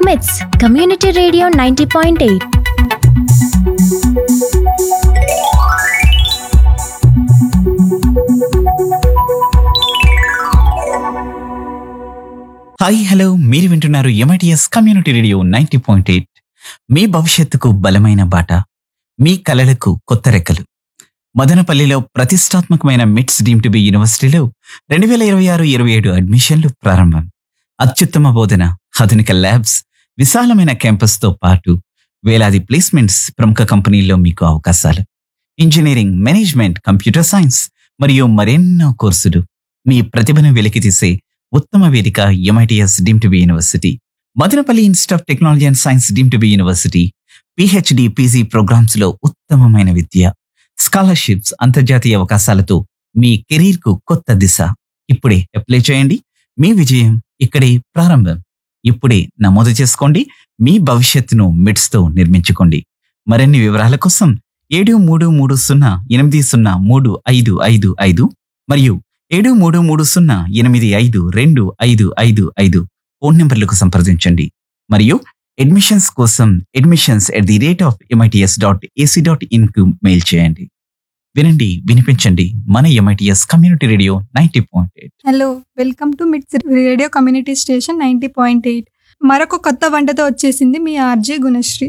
మిట్స్ community radio ninety point eight hi hello మీరు వింటున్నారు MITS community radio ninety point eight మీ భవిష్యత్తుకు బలమైన బాట మీ కలలకు కొత్త రెక్కలు మదనపల్లిలో ప్రతిష్టాత్మకమైన మిట్స్ డీమ్ టు బి యూనివర్సిటీలో రెండు వేల ఇరవై ఆరు ఇరవై ఏడు అడ్మిషన్లు ప్రారంభం అత్యుత్తమ బోధన ఆధునిక ల్యాబ్స్ విశాలమైన క్యాంపస్తో పాటు వేలాది ప్లేస్మెంట్స్ ప్రముఖ కంపెనీల్లో మీకు అవకాశాలు ఇంజనీరింగ్ మేనేజ్మెంట్ కంప్యూటర్ సైన్స్ మరియు మరెన్నో కోర్సులు మీ ప్రతిభను వెలికితీసే ఉత్తమ వేదిక MITS deemed to be university Madanapalle institute of technology and science deemed to be university PhD PG programmes లో ఉత్తమమైన విద్య స్కాలర్షిప్స్ అంతర్జాతీయ అవకాశాలతో మీ కెరీర్ కు కొత్త దిశ ఇప్పుడే అప్లై చేయండి మీ విజయం ఇక్కడే ప్రారంభం ఇప్పుడే నమోదు చేసుకోండి మీ భవిష్యత్తును మిడ్స్ తో నిర్మించుకోండి మరిన్ని వివరాల కోసం ఏడు మూడు మూడు సున్నా ఎనిమిది సున్నా మూడు ఐదు ఐదు ఐదు మరియు ఏడు మూడు మూడు సున్నా ఎనిమిది ఐదు రెండు ఐదు ఐదు ఐదు ఫోన్ నెంబర్లకు సంప్రదించండి మరియు అడ్మిషన్స్ కోసం admissions at the rate of MITS dot ac dot in కు మెయిల్ చేయండి వినండి వినిపించండి మన MITS community radio ninety point eight hello welcome to MITS radio community station ninety point eight మరొక కొత్త వంటతో వచ్చేసింది మీ ఆర్జే గుణశ్రీ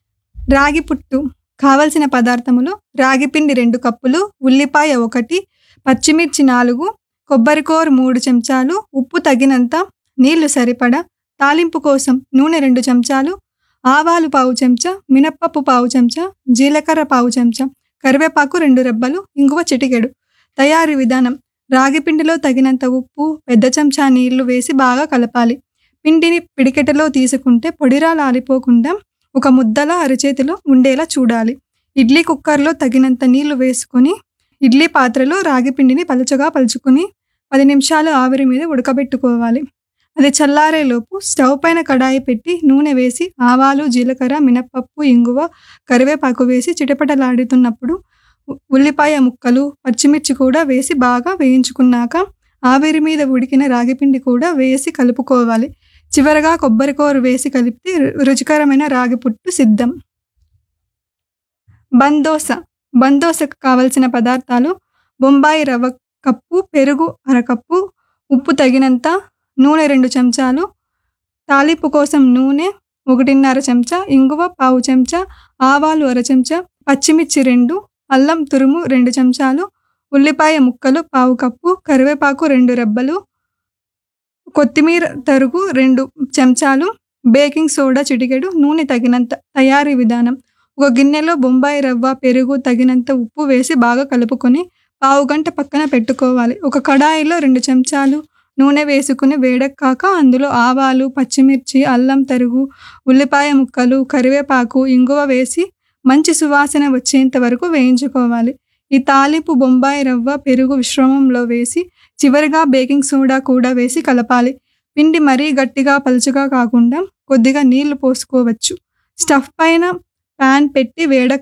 రాగి పుట్టు కావలసిన పదార్థములు రాగి పిండి రెండు కప్పులు ఉల్లిపాయ ఒకటి పచ్చిమిర్చి నాలుగు కొబ్బరికూర మూడు చెంచాలు ఉప్పు తగినంత నీళ్లు సరిపడా తాలింపు కోసం నూనె రెండు చెంచాలు ఆవాలు పావు చెంచా మినప్పప్పు పావు చెంచా జీలకర్ర పావు చెంచా కరివేపాకు రెండు రెబ్బలు ఇంగువ చిటికెడు తయారీ విధానం రాగి పిండిలో తగినంత ఉప్పు పెద్ద చెంచా నీళ్లు వేసి బాగా కలపాలి పిండిని పిడికెటలో తీసుకుంటే పొడిరాలు ఆరిపోకుండా ఒక ముద్దలా అరచేతిలో ఉండేలా చూడాలి ఇడ్లీ కుక్కర్లో తగినంత నీళ్లు వేసుకొని ఇడ్లీ పాత్రలో రాగి పిండిని పలుచగా పలుచుకొని పది నిమిషాలు ఆవిరి మీద ఉడకబెట్టుకోవాలి అది చల్లారేలోపు స్టవ్ పైన కడాయి పెట్టి నూనె వేసి ఆవాలు జీలకర్ర మినప్పప్పు ఇంగువ కరివేపాకు వేసి చిటపటలాడుతున్నప్పుడు ఉ- ఉల్లిపాయ ముక్కలు పచ్చిమిర్చి కూడా వేసి బాగా వేయించుకున్నాక ఆవిరి మీద ఉడికిన రాగిపిండి కూడా వేసి కలుపుకోవాలి చివరగా కొబ్బరికూర వేసి కలిపితే రు- రుచికరమైన రాగి పుట్టు సిద్ధం బందోస బందోసకు కావలసిన పదార్థాలు బొంబాయి రవ్వ కప్పు పెరుగు అరకప్పు ఉప్పు తగినంత నూనె రెండు చెంచాలు తాలింపు కోసం నూనె ఒకటిన్నర చెంచా ఇంగువ పావు చెంచా ఆవాలు అర చెంచా పచ్చిమిర్చి రెండు అల్లం తురుము రెండు చెంచాలు ఉల్లిపాయ ముక్కలు పావు కప్పు కరివేపాకు రెండు రెబ్బలు కొత్తిమీర తరుగు రెండు చెంచాలు బేకింగ్ సోడా చిటికెడు నూనె తగినంత తయారీ విధానం ఒక గిన్నెలో బొంబాయి రవ్వ పెరుగు తగినంత ఉప్పు వేసి బాగా కలుపుకొని పావు గంట పక్కన పెట్టుకోవాలి ఒక కడాయిలో రెండు చెంచాలు నూనె వేసుకుని వేడెక్కాక అందులో ఆవాలు పచ్చిమిర్చి అల్లం తరుగు ఉల్లిపాయ ముక్కలు కరివేపాకు ఇంగువ వేసి మంచి సువాసన వచ్చేంత వరకు వేయించుకోవాలి ఈ తాలింపు బొంబాయి రవ్వ పెరుగు మిశ్రమంలో వేసి చివరిగా బేకింగ్ సోడా కూడా వేసి కలపాలి పిండి మరీ గట్టిగా పలుచగా కాకుండా కొద్దిగా నీళ్లు పోసుకోవచ్చు స్టఫ్ పైన ప్యాన్ పెట్టి వేడెక్క